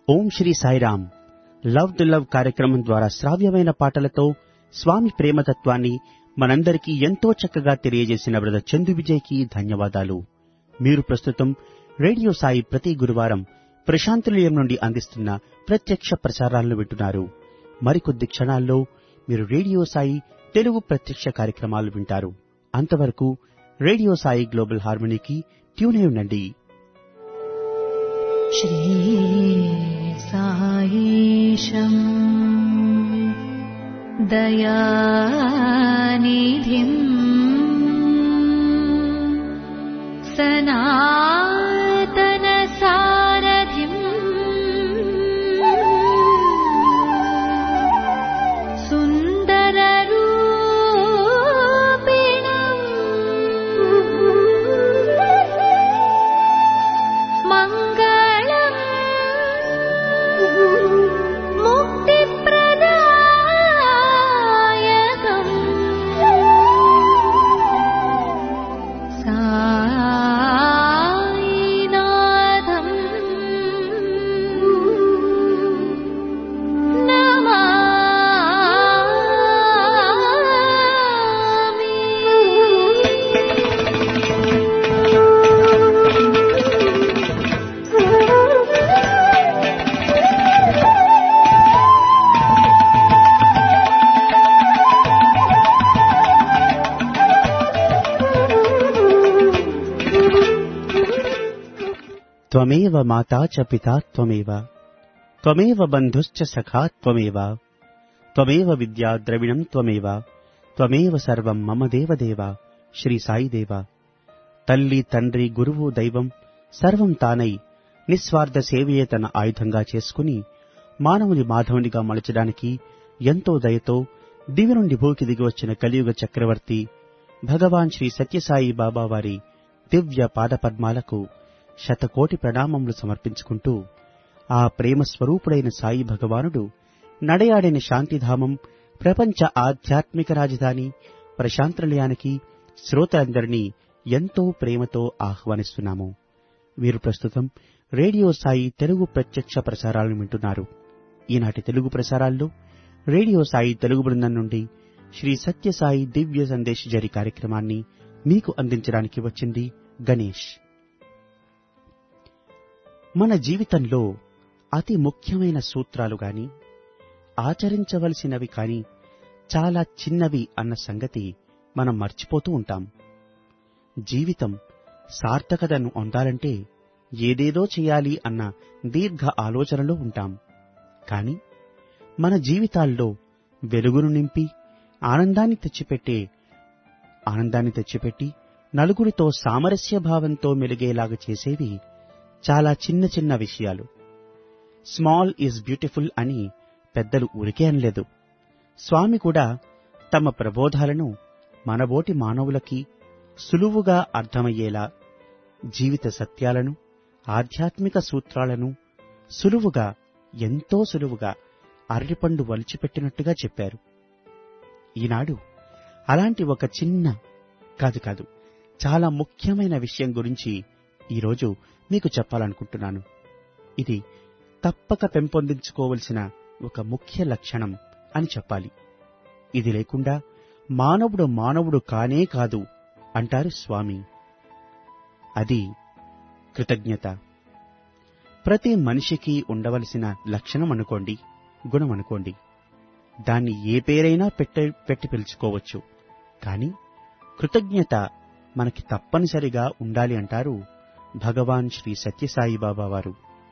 Om Sri Sairam love to love కార్యక్రమం ద్వారా శ్రావ్యమైన పాటలతో స్వామి ప్రేమతత్వాన్ని మనందరికీ ఎంతో చక్కగా తెలియజేసిన బ్రదర్ చందు విజయ్కి ధన్యవాదాలు మీరు ప్రస్తుతం రేడియో సాయి ప్రతి గురువారం ప్రశాంతినిలయం నుండి అందిస్తున్న ప్రత్యక్ష ప్రసారాలను వింటున్నారు మరికొద్ది క్షణాల్లో మీరు రేడియో సాయి తెలుగు ప్రత్యక్ష కార్యక్రమాలు వింటారు అంతవరకు రేడియో సాయి గ్లోబల్ హార్మనీకి ట్యూన్ అయి ఉండండి श्रीसायीशम् दयानिधिम् सनातनसारथिम् सुन्दररूपिणम् मङ्गलम् मुक्तिप्रदायकम् सायिनाथम् त्वमेव माता च पिता त्वमेव त्वमेव बन्धुश्च सखा त्वमेव त्वमेव विद्या द्रविणम् त्वमेव त्वमेव సర్వం మమ దేవదేవ శ్రీ సాయిదేవ తల్లి తండ్రి గురువు దైవం సర్వం తానై నిస్వార్థ సేవయే తన ఆయుధంగా చేసుకుని మానవుని మాధవునిగా మలచడానికి ఎంతో దయతో దివి నుండి భూకి దిగివచ్చిన కలియుగ చక్రవర్తి భగవాన్ శ్రీ సత్యసాయి బాబా వారి దివ్య పాదపద్మాలకు శతకోటి ప్రణామములు సమర్పించుకుంటూ ఆ ప్రేమ స్వరూపుడైన సాయి భగవానుడు నడయాడిన శాంతిధామం ప్రపంచ ఆధ్యాత్మిక రాజధాని ప్రశాంతనిలయానికి శ్రోతలందరినీ ఎంతో ప్రేమతో ఆహ్వానిస్తున్నాము మీరు ప్రస్తుతం రేడియో సాయి తెలుగు ప్రత్యక్ష ప్రసారాలను వింటున్నారు ఈనాటి తెలుగు ప్రసారాల్లో రేడియో సాయి తెలుగు బృందం నుండి శ్రీ సత్యసాయి దివ్య సందేశ్ జరి కార్యక్రమాన్ని మీకు అందించడానికి వచ్చింది గణేష్ మన జీవితంలో అతి ముఖ్యమైన సూత్రాలు గాని ఆచరించవలసినవి కాని చాలా చిన్నవి అన్న సంగతి మనం మర్చిపోతూ ఉంటాం జీవితం సార్థకతను పొందాలంటే ఏదేదో చేయాలి అన్న దీర్ఘ ఆలోచనలో ఉంటాం కాని మన జీవితాల్లో వెలుగును నింపి ఆనందాన్ని తెచ్చిపెట్టే ఆనందాన్ని తెచ్చిపెట్టి నలుగురితో సామరస్య భావంతో మెలిగేలాగా చేసేవి చాలా చిన్న చిన్న విషయాలు స్మాల్ ఈజ్ బ్యూటిఫుల్ అని పెద్దలు ఊరికే అనలేదు స్వామి కూడా తమ ప్రబోధాలను మనబోటి మానవులకి సులువుగా అర్థమయ్యేలా జీవిత సత్యాలను ఆధ్యాత్మిక సూత్రాలను సులువుగా ఎంతో సులువుగా అరటిపండు వలిచిపెట్టినట్టుగా చెప్పారు ఈనాడు అలాంటి ఒక చిన్న కాదు కాదు చాలా ముఖ్యమైన విషయం గురించి ఈరోజు మీకు చెప్పాలనుకుంటున్నాను ఇది తప్పక పెంపొందించుకోవలసిన ఒక ముఖ్య లక్షణం అని చెప్పాలి ఇది లేకుండా మానవుడు మానవుడు కానే కాదు అంటారు స్వామి అది కృతజ్ఞత ప్రతి మనిషికి ఉండవలసిన లక్షణం అనుకోండి గుణం అనుకోండి దాన్ని ఏ పేరైనా పెట్ట పెట్టి పిలుచుకోవచ్చు కాని కృతజ్ఞత మనకి తప్పనిసరిగా ఉండాలి అంటారు భగవాన్ శ్రీ సత్యసాయి బాబా వారు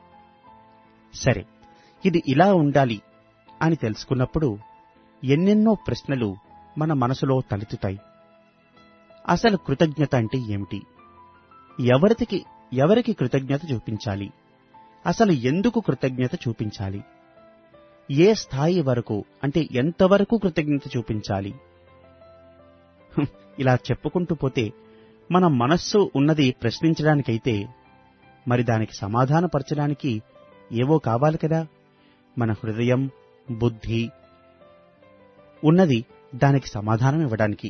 సరే ఇది ఇలా ఉండాలి అని తెలుసుకున్నప్పుడు ఎన్నెన్నో ప్రశ్నలు మన మనసులో తలెత్తుతాయి అసలు కృతజ్ఞత అంటే ఏమిటి ఎవరికి ఎవరికి కృతజ్ఞత చూపించాలి అసలు ఎందుకు కృతజ్ఞత చూపించాలి ఏ స్థాయి వరకు అంటే ఎంతవరకు కృతజ్ఞత చూపించాలి హుం, ఇలా చెప్పుకుంటూ పోతే మన మనస్సు ఉన్నది ప్రశ్నించడానికైతే మరి దానికి సమాధానపరచడానికి ఏవో కావాలి కదా మన హృదయం బుద్ధి ఉన్నది దానికి సమాధానం ఇవ్వడానికి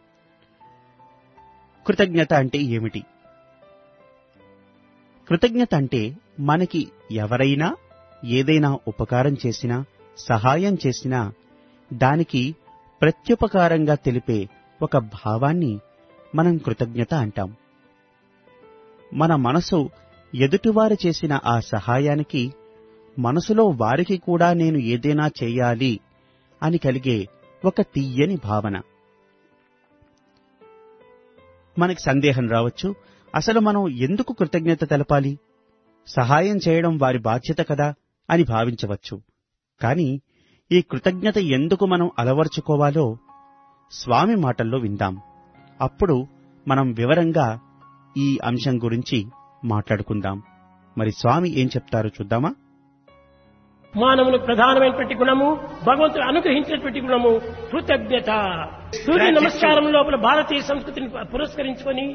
కృతజ్ఞత అంటే ఏమిటి కృతజ్ఞత అంటే మనకి ఎవరైనా ఏదైనా ఉపకారం చేసినా సహాయం చేసినా దానికి ప్రత్యుపకారంగా తెలిపే ఒక భావాన్ని మనం కృతజ్ఞత అంటాం మన మనసు ఎదుటివారు చేసిన ఆ సహాయానికి మనసులో వారికి కూడా నేను ఏదైనా చెయ్యాలి అని కలిగే ఒక తీయని భావన మనకి సందేహం రావచ్చు అసలు మనం ఎందుకు కృతజ్ఞత తెలపాలి సహాయం చేయడం వారి బాధ్యత కదా అని భావించవచ్చు కాని ఈ కృతజ్ఞత ఎందుకు మనం అలవర్చుకోవాలో స్వామి మాటల్లో విందాం అప్పుడు మనం వివరంగా ఈ అంశం గురించి మాట్లాడుకుందాం మరి స్వామి ఏం చెప్తారో చూద్దామా మానవులకు ప్రధానమైనటువంటి గుణము భగవంతుడు అనుగ్రహించినటువంటి గుణము కృతజ్ఞత సూర్య నమస్కారం లోపల భారతీయ సంస్కృతిని పురస్కరించుకొని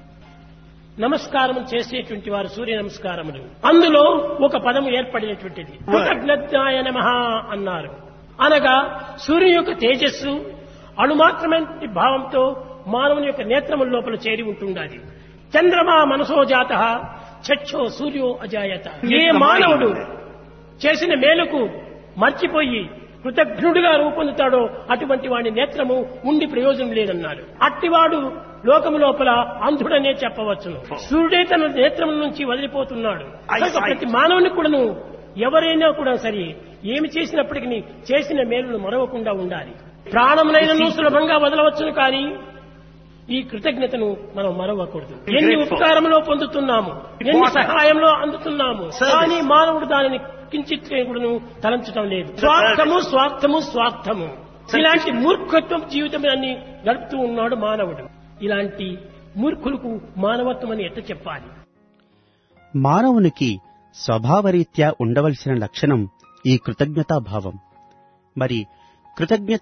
నమస్కారం చేసేటువంటి వారు సూర్య నమస్కారములు అందులో ఒక పదము ఏర్పడినటువంటిది కృతజ్ఞాయ నమ అన్నారు అనగా సూర్యుని యొక్క తేజస్సు అణుమాత్రమైన భావంతో మానవుని యొక్క నేత్రముల లోపల చేరి ఉంటుండాలి చంద్రమా మనసో జాత చక్షో సూర్యో అజాయత ఏ మానవుడు చేసిన మేలుకు మర్చిపోయి కృతజ్ఞుడిగా రూపొందుతాడో అటువంటి వాడి నేత్రము ఉండి ప్రయోజనం లేదన్నాడు అట్టివాడు లోకము లోపల అంధుడనే చెప్పవచ్చును సూర్యుడే తన నేత్రం నుంచి వదిలిపోతున్నాడు కనుక ప్రతి మానవుని కూడాను ఎవరైనా కూడా సరే ఏమి చేసినప్పటికీ చేసిన మేలును మరవకుండా ఉండాలి ప్రాణమునైనను సులభంగా వదలవచ్చును కానీ ఈ కృతజ్ఞతను మనం మరవకూడదు ఎన్ని ఉపకారంలో పొందుతున్నాము ఎన్ని సహాయంలో అందుతున్నాము కానీ మానవుడు దానిని కించిత్ కూడాను తలంచడం లేదు స్వార్థము స్వార్థము స్వార్థము ఇలాంటి మూర్ఖత్వం జీవితం అన్ని గడుపుతూ ఉన్నాడు మానవుడు ఇలాంటి మూర్ఖులకు మానవత్వం అని ఎట్ట చెప్పాలి మానవునికి స్వభావరీత్యా ఉండవలసిన లక్షణం ఈ కృతజ్ఞతాభావం మరి కృతజ్ఞత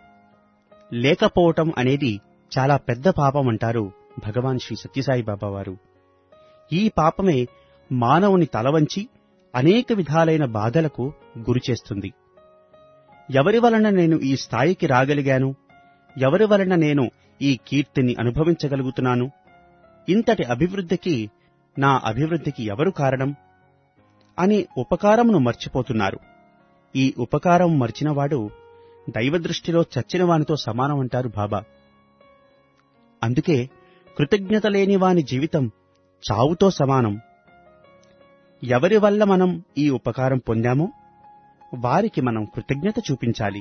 లేకపోవటం అనేది చాలా పెద్ద పాపం అంటారు భగవాన్ శ్రీ సత్యసాయి బాబా వారు ఈ పాపమే మానవుని తలవంచి అనేక విధాలైన బాధలకు గురిచేస్తుంది ఎవరి వలన నేను ఈ స్థాయికి రాగలిగాను ఎవరి వలన నేను ఈ కీర్తిని అనుభవించగలుగుతున్నాను ఇంతటి అభివృద్ధికి నా అభివృద్ధికి ఎవరు కారణం అని ఉపకారమును మర్చిపోతున్నారు ఈ ఉపకారం మర్చినవాడు దైవదృష్టిలో చచ్చిన వానితో సమానమంటారు బాబా అందుకే కృతజ్ఞత లేని వాని జీవితం చావుతో సమానం ఎవరి వల్ల మనం ఈ ఉపకారం పొందామో వారికి మనం కృతజ్ఞత చూపించాలి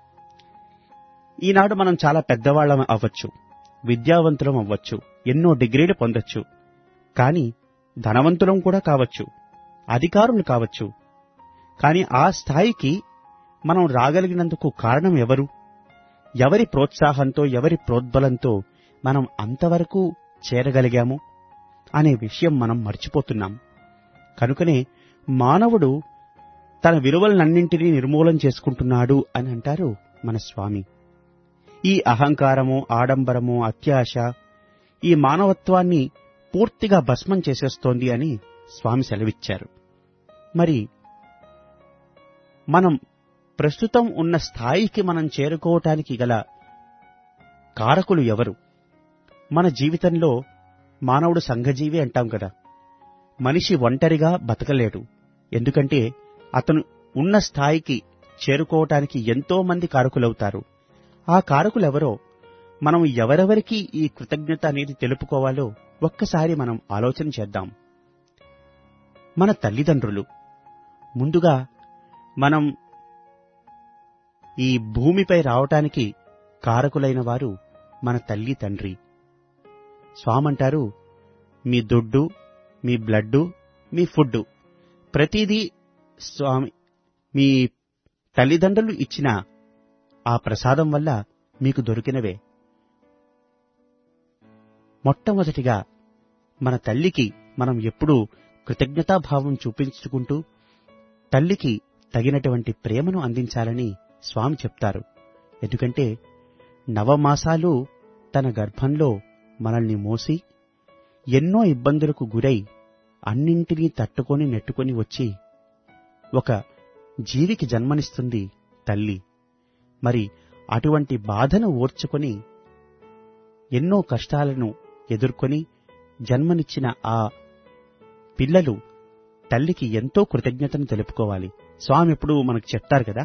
ఈనాడు మనం చాలా పెద్దవాళ్ళం అవ్వచ్చు విద్యావంతులం అవ్వచ్చు ఎన్నో డిగ్రీలు పొందొచ్చు కాని ధనవంతులం కూడా కావచ్చు అధికారులు కావచ్చు కాని ఆ స్థాయికి మనం రాగలిగినందుకు కారణం ఎవరు ఎవరి ప్రోత్సాహంతో ఎవరి ప్రోద్బలంతో మనం అంతవరకు చేరగలిగాము అనే విషయం మనం మర్చిపోతున్నాం కనుకనే మానవుడు తన విలువలనన్నింటినీ నిర్మూలం చేసుకుంటున్నాడు అని అంటారు మన స్వామి ఈ అహంకారము ఆడంబరము అత్యాశ ఈ మానవత్వాన్ని పూర్తిగా భస్మం చేసేస్తోంది అని స్వామి సెలవిచ్చారు మరి మనం ప్రస్తుతం ఉన్న స్థాయికి మనం చేరుకోవటానికి గల కారకులు ఎవరు మన జీవితంలో మానవుడు సంఘజీవి అంటాం కదా మనిషి ఒంటరిగా బతకలేడు ఎందుకంటే అతను ఉన్న స్థాయికి చేరుకోవటానికి ఎంతో మంది కారకులవుతారు ఆ కారకులెవరో మనం ఎవరెవరికి ఈ కృతజ్ఞత అనేది తెలుపుకోవాలో ఒక్కసారి మనం ఆలోచన చేద్దాం మన తల్లిదండ్రులు ముందుగా మనం ఈ భూమిపై రావటానికి కారకులైన వారు మన తల్లి తండ్రి స్వామంటారు మీ దుడ్డు మీ బ్లడ్డు మీ ఫుడ్డు ప్రతిదీ స్వామి మీ తల్లిదండ్రులు ఇచ్చిన ఆ ప్రసాదం వల్ల మీకు దొరికినవే మొట్టమొదటిగా మన తల్లికి మనం ఎప్పుడూ కృతజ్ఞతాభావం చూపించుకుంటూ తల్లికి తగినటువంటి ప్రేమను అందించాలని స్వామి చెప్తారు ఎందుకంటే నవమాసాలు తన గర్భంలో మనల్ని మోసి ఎన్నో ఇబ్బందులకు గురై అన్నింటినీ తట్టుకొని నెట్టుకొని వచ్చి ఒక జీవికి జన్మనిస్తుంది తల్లి మరి అటువంటి బాధను ఓర్చుకొని ఎన్నో కష్టాలను ఎదుర్కొని జన్మనిచ్చిన ఆ పిల్లలు తల్లికి ఎంతో కృతజ్ఞతను తెలుపుకోవాలి స్వామి ఎప్పుడు మనకు చెప్తారు కదా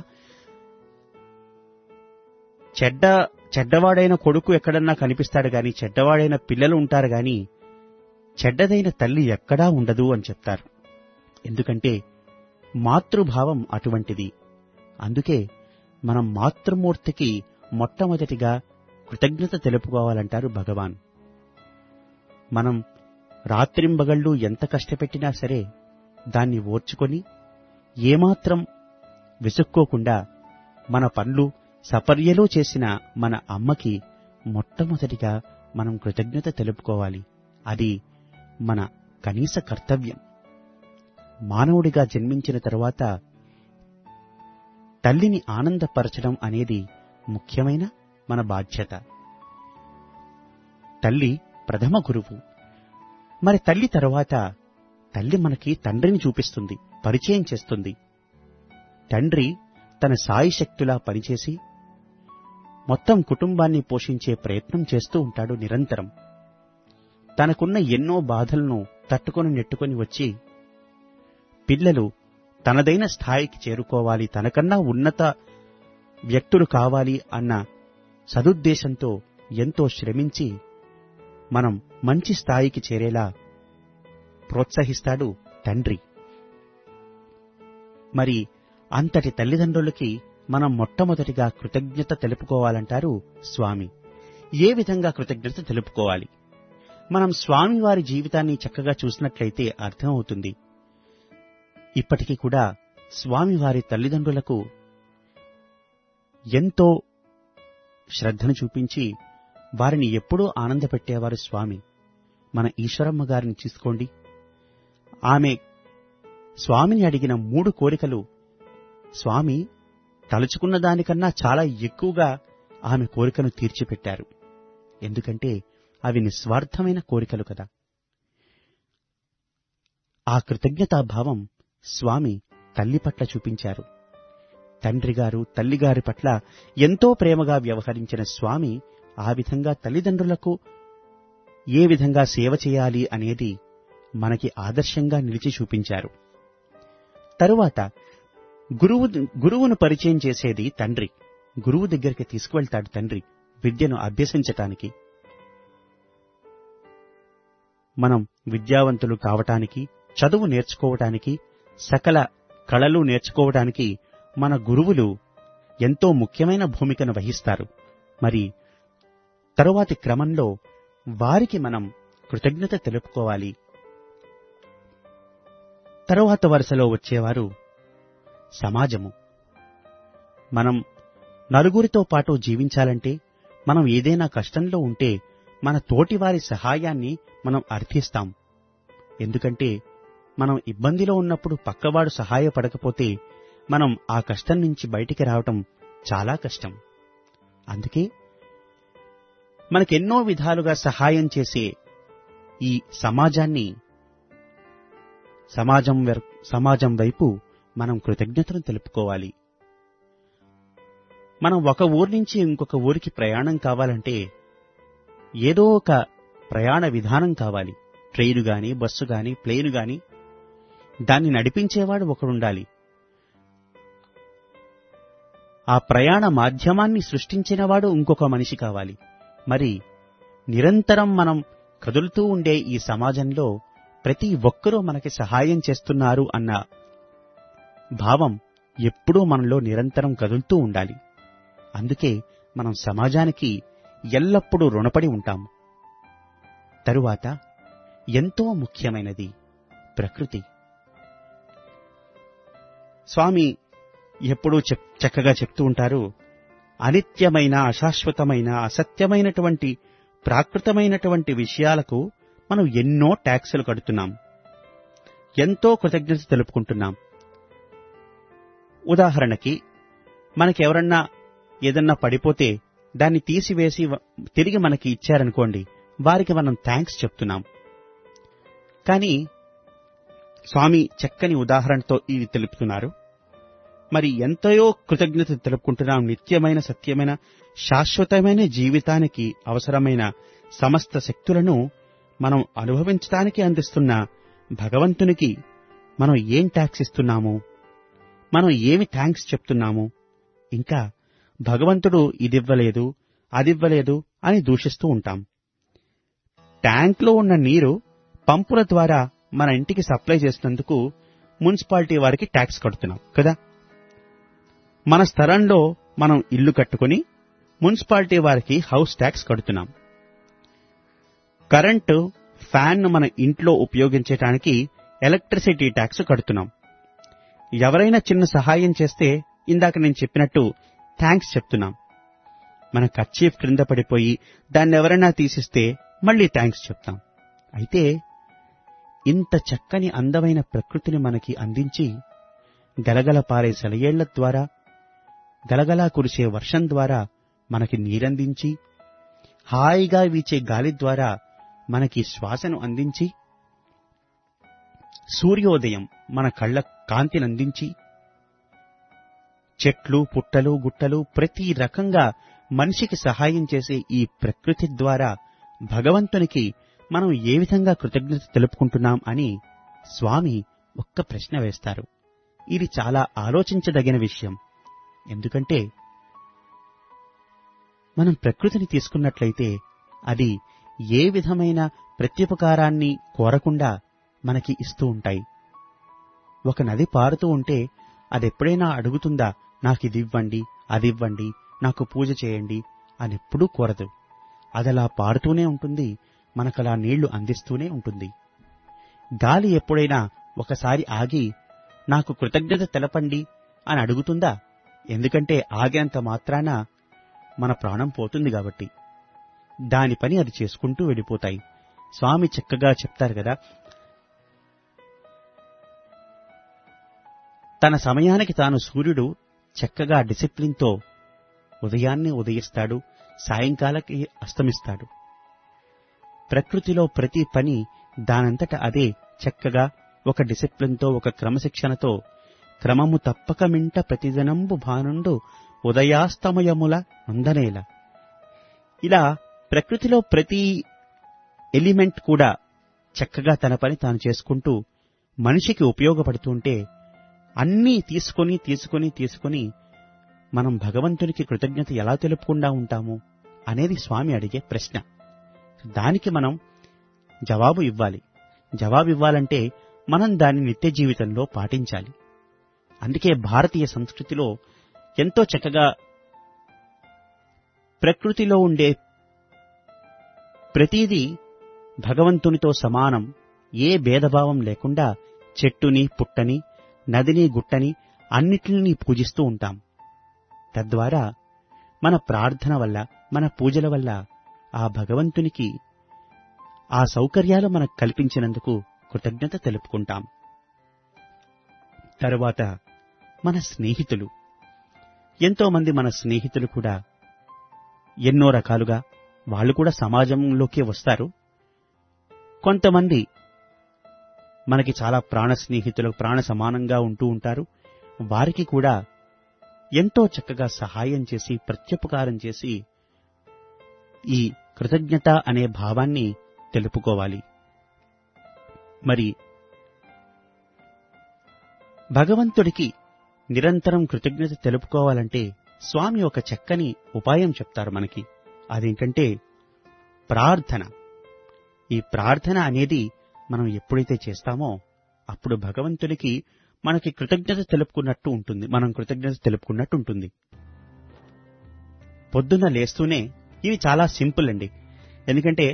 చెడ్డ చెడ్డవాడైన కొడుకు ఎక్కడన్నా కనిపిస్తాడు గాని చెడ్డవాడైన పిల్లలు ఉంటారు గాని చెడ్డదైన తల్లి ఎక్కడా ఉండదు అని చెప్తారు ఎందుకంటే మాతృభావం అటువంటిది అందుకే మనం మాతృమూర్తికి మొట్టమొదటిగా కృతజ్ఞత తెలుపుకోవాలంటారు భగవాన్ మనం రాత్రింబగళ్ళు ఎంత కష్టపెట్టినా సరే దాన్ని ఓర్చుకొని ఏమాత్రం విసుక్కోకుండా మన పనులు సపర్యలు చేసిన మన అమ్మకి మొట్టమొదటిగా మనం కృతజ్ఞత తెలుపుకోవాలి అది మన కనీస కర్తవ్యం మానవుడిగా జన్మించిన తరువాత తల్లిని ఆనందపరచడం అనేది ముఖ్యమైన మన బాధ్యత తల్లి ప్రథమ గురువు మరి తల్లి తరువాత తల్లి మనకి తండ్రిని చూపిస్తుంది పరిచయం చేస్తుంది తండ్రి తన సాయి శక్తులా పనిచేసి మొత్తం కుటుంబాన్ని పోషించే ప్రయత్నం చేస్తూ ఉంటాడు నిరంతరం తనకున్న ఎన్నో బాధలను తట్టుకొని నెట్టుకొని వచ్చి పిల్లలు తనదైన స్థాయికి చేరుకోవాలి తనకన్నా ఉన్నత వ్యక్తులు కావాలి అన్న సదుద్దేశంతో ఎంతో శ్రమించి మనం మంచి స్థాయికి చేరేలా ప్రోత్సహిస్తాడు తండ్రి మరి అంతటి తల్లిదండ్రులకి మనం మొట్టమొదటిగా కృతజ్ఞత తెలుపుకోవాలంటారు స్వామి ఏ విధంగా కృతజ్ఞత తెలుపుకోవాలి మనం స్వామి వారి జీవితాన్ని చక్కగా చూసినట్లయితే అర్థమవుతుంది ఇప్పటికీ కూడా స్వామి వారి తల్లిదండ్రులకు ఎంతో శ్రద్ధను చూపించి వారిని ఎప్పుడూ ఆనందపెట్టేవారు స్వామి మన ఈశ్వరమ్మ గారిని తీసుకోండి ఆమె స్వామిని అడిగిన మూడు కోరికలు స్వామి తలుచుకున్న దానికన్నా చాలా ఎక్కువగా ఆమె కోరికను తీర్చిపెట్టారు ఎందుకంటే అవి నిస్వార్థమైన కోరికలు కదా ఆ కృతజ్ఞతాభావం స్వామి తల్లి పట్ల చూపించారు తండ్రి గారు తల్లిగారి పట్ల ఎంతో ప్రేమగా వ్యవహరించిన స్వామి ఆ విధంగా తల్లిదండ్రులకు ఏ విధంగా సేవ చేయాలి అనేది మనకి ఆదర్శంగా నిలిచి చూపించారు తరువాత గురువు గురువును పరిచయం చేసేది తండ్రి గురువు దగ్గరికి తీసుకువెళ్తాడు తండ్రి విద్యను అభ్యసించటానికి మనం విద్యావంతులు కావటానికి చదువు నేర్చుకోవటానికి సకల కళలు నేర్చుకోవడానికి మన గురువులు ఎంతో ముఖ్యమైన భూమికను వహిస్తారు మరి తరువాతి క్రమంలో వారికి మనం కృతజ్ఞత తెలుపుకోవాలి తరువాత వరుసలో వచ్చేవారు సమాజము మనం నలుగురితో పాటు జీవించాలంటే మనం ఏదైనా కష్టంలో ఉంటే మన తోటివారి సహాయాన్ని మనం అర్థిస్తాం ఎందుకంటే మనం ఇబ్బందిలో ఉన్నప్పుడు పక్కవాడు సహాయపడకపోతే మనం ఆ కష్టం నుంచి బయటికి రావటం చాలా కష్టం అందుకే మనకెన్నో విధాలుగా సహాయం చేసే ఈ సమాజాన్ని సమాజం వెర్- సమాజం వైపు మనం కృతజ్ఞతను తెలుపుకోవాలి మనం ఒక ఊరు నుంచి ఇంకొక ఊరికి ప్రయాణం కావాలంటే ఏదో ఒక ప్రయాణ విధానం కావాలి ట్రైను గాని బస్సు గాని ప్లేను గాని దాన్ని నడిపించేవాడు ఒకడుండాలి ఆ ప్రయాణ మాధ్యమాన్ని సృష్టించినవాడు ఇంకొక మనిషి కావాలి మరి నిరంతరం మనం కదులుతూ ఉండే ఈ సమాజంలో ప్రతి ఒక్కరూ మనకి సహాయం చేస్తున్నారు అన్న భావం ఎప్పుడూ మనలో నిరంతరం కదులుతూ ఉండాలి అందుకే మనం సమాజానికి ఎల్లప్పుడూ రుణపడి ఉంటాం తరువాత ఎంతో ముఖ్యమైనది ప్రకృతి స్వామి ఎప్పుడూ చెప్ చక్కగా చెప్తూ ఉంటారు అనిత్యమైన అశాశ్వతమైన అసత్యమైనటువంటి ప్రాకృతమైనటువంటి విషయాలకు మనం ఎన్నో ట్యాక్సులు కడుతున్నాం ఎంతో కృతజ్ఞత తెలుపుకుంటున్నాం ఉదాహరణకి మనకెవరన్నా ఏదన్నా పడిపోతే దాన్ని తీసివేసి వ- తిరిగి మనకి ఇచ్చారనుకోండి వారికి మనం థ్యాంక్స్ చెప్తున్నాం కానీ స్వామి చక్కని ఉదాహరణతో ఇది తెలుపుతున్నారు మరి ఎంతయో కృతజ్ఞత తెలుపుకుంటున్నాం నిత్యమైన సత్యమైన శాశ్వతమైన జీవితానికి అవసరమైన సమస్త శక్తులను మనం అనుభవించడానికి అందిస్తున్న భగవంతునికి మనం ఏం ట్యాక్స్ ఇస్తున్నాము మనం ఏమి థ్యాంక్స్ చెప్తున్నాము ఇంకా భగవంతుడు ఇదివ్వలేదు అదివ్వలేదు అని దూషిస్తూ ఉంటాం ట్యాంక్లో ఉన్న నీరు పంపుల ద్వారా మన ఇంటికి సప్లై చేసినందుకు మున్సిపాలిటీ వారికి ట్యాక్స్ కడుతున్నాం కదా మన స్థలంలో మనం ఇల్లు కట్టుకుని మున్సిపాలిటీ వారికి హౌస్ ట్యాక్స్ కడుతున్నాం కరెంటు ఫ్యాన్ మన ఇంట్లో ఉపయోగించడానికి ఎలక్ట్రిసిటీ ట్యాక్స్ కడుతున్నాం ఎవరైనా చిన్న సహాయం చేస్తే ఇందాక నేను చెప్పినట్టు థ్యాంక్స్ చెప్తున్నాం మన కర్చీఫ్ క్రింద పడిపోయి దాన్ని ఎవరైనా తీసిస్తే మళ్ళీ థ్యాంక్స్ చెప్తాం అయితే ఇంత చక్కని అందమైన ప్రకృతిని మనకి అందించి గలగల పారే సెలయేళ్ల ద్వారా గలగలా కురిసే వర్షం ద్వారా మనకి నీరందించి హాయిగా వీచే గాలి ద్వారా మనకి శ్వాసను అందించి సూర్యోదయం మన కళ్ళ కాంతిని అందించి చెట్లు పుట్టలు గుట్టలు ప్రతి రకంగా మనిషికి సహాయం చేసే ఈ ప్రకృతి ద్వారా భగవంతునికి మనం ఏ విధంగా కృతజ్ఞత తెలుపుకుంటున్నాం అని స్వామి ఒక్క ప్రశ్న వేస్తారు ఇది చాలా ఆలోచించదగిన విషయం ఎందుకంటే మనం ప్రకృతిని తీసుకున్నట్లయితే అది ఏ విధమైన ప్రత్యుపకారాన్ని కోరకుండా మనకి ఇస్తూ ఉంటాయి ఒక నది పారుతూ ఉంటే అదెప్పుడైనా అడుగుతుందా నాకు ఇది ఇవ్వండి అది ఇవ్వండి నాకు పూజ చేయండి అని ఎప్పుడూ కోరదు అదలా పారుతూనే ఉంటుంది మనకలా నీళ్లు అందిస్తూనే ఉంటుంది గాలి ఎప్పుడైనా ఒకసారి ఆగి నాకు కృతజ్ఞత తెలపండి అని అడుగుతుందా ఎందుకంటే ఆగేంత మాత్రాన మన ప్రాణం పోతుంది కాబట్టి దాని పని అది చేసుకుంటూ వెళ్ళిపోతాయి స్వామి చక్కగా చెప్తారు కదా తన సమయానికి తాను సూర్యుడు చక్కగా డిసిప్లిన్తో ఉదయాన్నే ఉదయిస్తాడు సాయంకాలకి అస్తమిస్తాడు ప్రకృతిలో ప్రతి పని దానంతట అదే చక్కగా ఒక డిసిప్లిన్తో ఒక క్రమశిక్షణతో క్రమము తప్పక మింట ప్రతిదినంబు భానుండు ఉదయాస్తమయముల అందనేల ఇలా ప్రకృతిలో ప్రతి ఎలిమెంట్ కూడా చక్కగా తన పని తాను చేసుకుంటూ మనిషికి ఉపయోగపడుతుంటే అన్నీ తీసుకొని తీసుకొని తీసుకొని మనం భగవంతునికి కృతజ్ఞత ఎలా తెలుపకుండా ఉంటాము అనేది స్వామి అడిగే ప్రశ్న దానికి మనం జవాబు ఇవ్వాలి జవాబు ఇవ్వాలంటే మనం దాన్ని నిత్య జీవితంలో పాటించాలి అందుకే భారతీయ సంస్కృతిలో ఎంతో చక్కగా ప్రకృతిలో ఉండే ప్రతిదీ భగవంతునితో సమానం ఏ భేదభావం లేకుండా చెట్టుని పుట్టని నదిని గుట్టని అన్నిటిని పూజిస్తూ ఉంటాం తద్వారా మన ప్రార్థన వల్ల మన పూజల వల్ల ఆ భగవంతునికి ఆ సౌకర్యాలు మనకు కల్పించినందుకు కృతజ్ఞత తెలుపుకుంటాం తరువాత మన స్నేహితులు ఎంతో మంది మన స్నేహితులు కూడా ఎన్నో రకాలుగా వాళ్ళు కూడా సమాజంలోకి వస్తారు కొంతమంది మనకి చాలా ప్రాణ స్నేహితులు ప్రాణ సమానంగా ఉంటూ ఉంటారు వారికి కూడా ఎంతో చక్కగా సహాయం చేసి ప్రత్యుపకారం చేసి ఈ కృతజ్ఞత అనే భావాన్ని తెలుపుకోవాలి మరి భగవంతుడికి నిరంతరం కృతజ్ఞత తెలుపుకోవాలంటే స్వామి ఒక చక్కని ఉపాయం చెప్తారు మనకి అదేంటంటే ప్రార్థన ఈ ప్రార్థన అనేది మనం ఎప్పుడైతే చేస్తామో అప్పుడు భగవంతుడికి మనకి కృతజ్ఞత తెలుపుకున్నట్టు ఉంటుంది మనం కృతజ్ఞత తెలుపుకున్నట్టు ఉంటుంది పొద్దున్న లేస్తూనే ఇవి చాలా సింపుల్ అండి ఎందుకంటే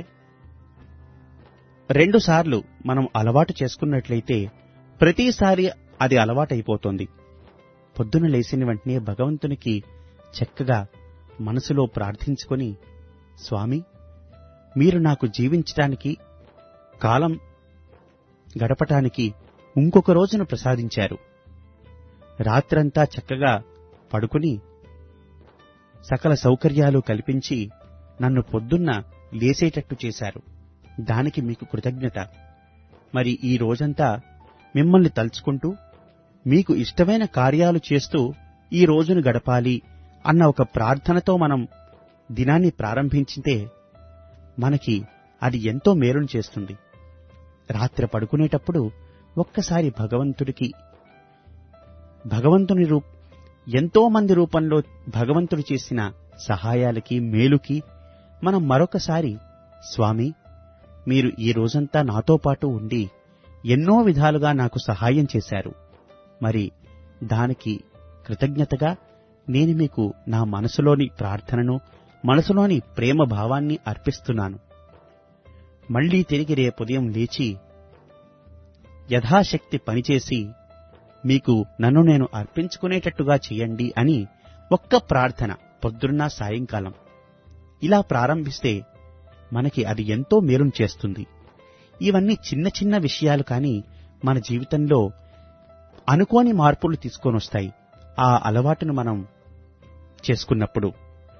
రెండు సార్లు మనం అలవాటు చేసుకున్నట్లయితే ప్రతిసారి అది అలవాటైపోతుంది పొద్దున లేచిన వెంటనే భగవంతునికి చక్కగా మనసులో ప్రార్థించుకొని స్వామి మీరు నాకు జీవించటానికి కాలం గడపటానికి ఇంకొక రోజును ప్రసాదించారు రాత్రంతా చక్కగా పడుకుని సకల సౌకర్యాలు కల్పించి నన్ను పొద్దున్న లేసేటట్టు చేశారు దానికి మీకు కృతజ్ఞత మరి ఈ రోజంతా మిమ్మల్ని తలుచుకుంటూ మీకు ఇష్టమైన కార్యాలు చేస్తూ ఈ రోజును గడపాలి అన్న ఒక ప్రార్థనతో మనం దినాన్ని ప్రారంభించితే మనకి అది ఎంతో మేలును చేస్తుంది రాత్రి పడుకునేటప్పుడు ఒక్కసారి భగవంతుడికి భగవంతుని రూప్ ఎంతో మంది రూపంలో భగవంతుడు చేసిన సహాయాలకి మేలుకి మనం మరొకసారి స్వామి మీరు ఈ రోజంతా నాతో పాటు ఉండి ఎన్నో విధాలుగా నాకు సహాయం చేశారు మరి దానికి కృతజ్ఞతగా నేను మీకు నా మనసులోని ప్రార్థనను మనసులోని ప్రేమ భావాన్ని అర్పిస్తున్నాను మళ్లీ తిరిగి రేపు ఉదయం లేచి యథాశక్తి పనిచేసి మీకు నన్ను నేను అర్పించుకునేటట్టుగా చేయండి అని ఒక్క ప్రార్థన పొద్దున్న సాయంకాలం ఇలా ప్రారంభిస్తే మనకి అది ఎంతో మేలును చేస్తుంది ఇవన్నీ చిన్న చిన్న విషయాలు కాని మన జీవితంలో అనుకోని మార్పులు తీసుకొని వస్తాయి ఆ అలవాటును మనం చేసుకున్నప్పుడు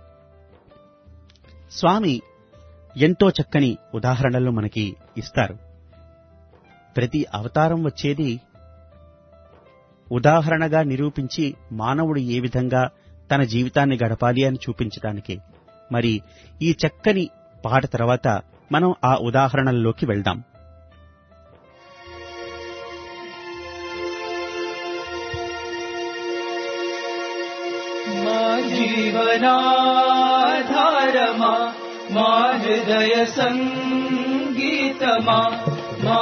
స్వామి ఎంతో చక్కని ఉదాహరణలు మనకి ఇస్తారు ప్రతి అవతారం వచ్చేది ఉదాహరణగా నిరూపించి మానవుడు ఏ విధంగా తన జీవితాన్ని గడపాలి అని చూపించడానికే మరి ఈ చక్కని పాట తర్వాత మనం ఆ ఉదాహరణల్లోకి వెళ్దాం मा जीवनाधारमा मा हृदय सङ्गीतमा मा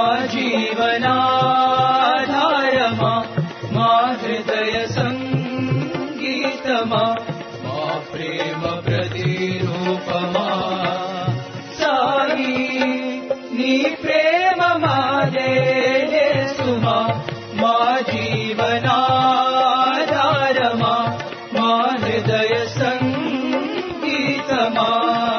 जीवनाधारमा मा हृदय सङ्गीतमा मा प्रेम प्रतिरूपमा साई नी प्रेम मादे सुमा मा जीवनाधारमा मा हृदय सङ्गीतमा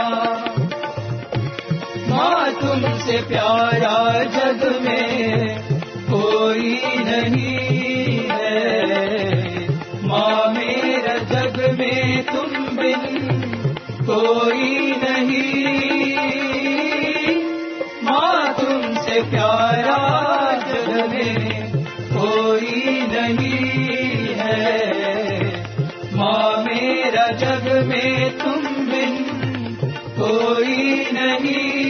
माँ तुमसे प्यारा जग में कोई नहीं है माँ मेरा जग में तुम बिन कोई नहीं माँ तुमसे प्यारा जग में कोई नहीं है माँ मेरा जग में तुम बिन कोई नहीं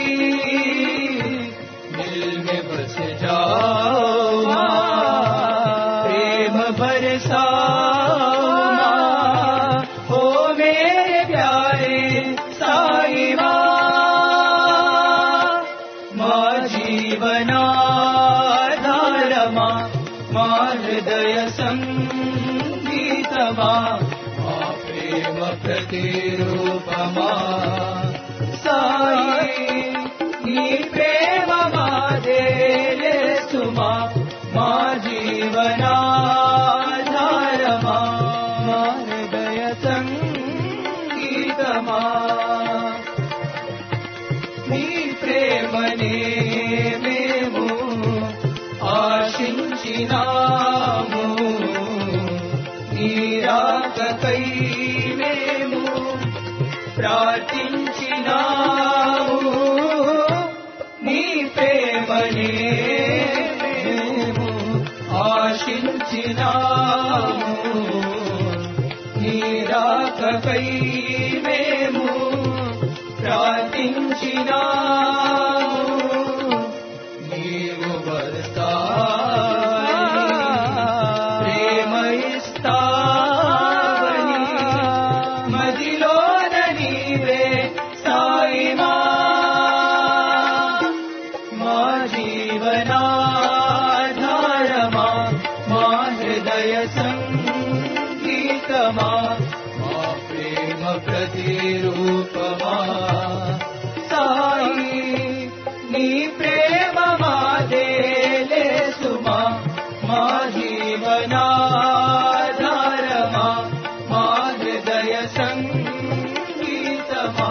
दिल में बस जाओ माँ, प्रेम बरसाओ माँ, हो मेरे प्यारे साई माँ माँ जीवनाधारमा माँ हृदय सङ्गीतमा मा प्रेम प्रतिरूपमा साई नी प्रेम मादेले सुमा मा जीवनाधारमा मा हृदय सङ्गीतमा నీ ప్రేమనే మేము ఆశించినాము నీ రాకకై మేము ప్రార్థించినాము నీ ప్రేమనే మేము ఆశించినాము నీ రాకకై మేము ప్రార్థించినాము నీవు వస్తావని ప్రేమ ఇస్తావని మదిలోన నీవే సాయిమా మా జీవనాధారమా మా హృదయ సంగీతమా మా ప్రేమ ప్రతిరూపమా సాయి నీ ప్రేమ మాదేలే సుమా మా జీవనాధారమా మా హృదయ సంగీతమా